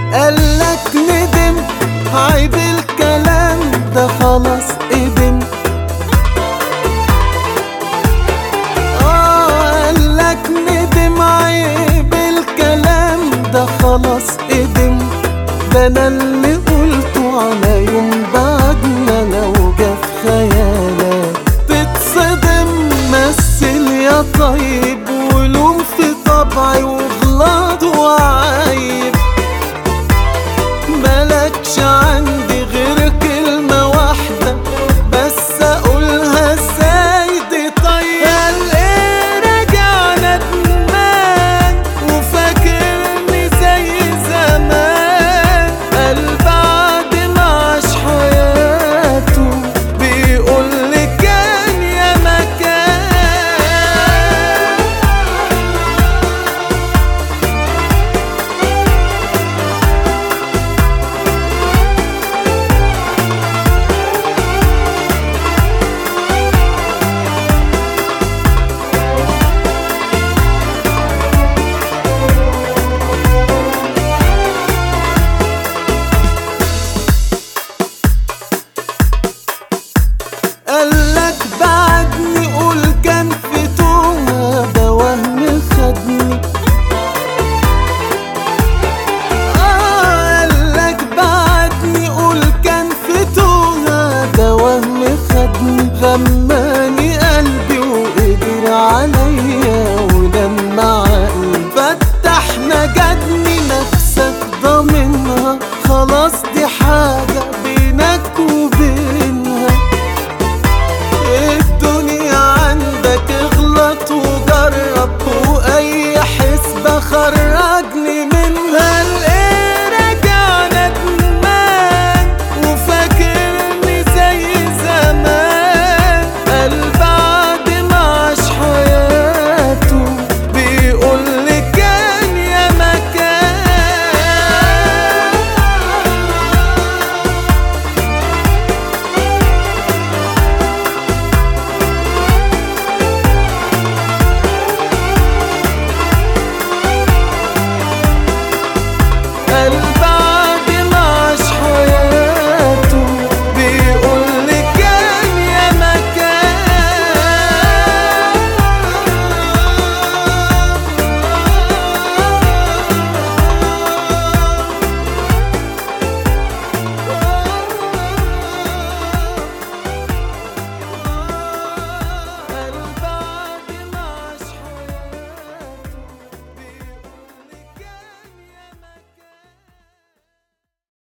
قالك ندم عيب الكلام ده خلاص قدم آه قالك ندم عيب الكلام ده خلاص قدم ده انا اللي قلته على يوم بعدنا لو جه في خيالك تتصدم مثل يا طيب ولوم في طبعي وفي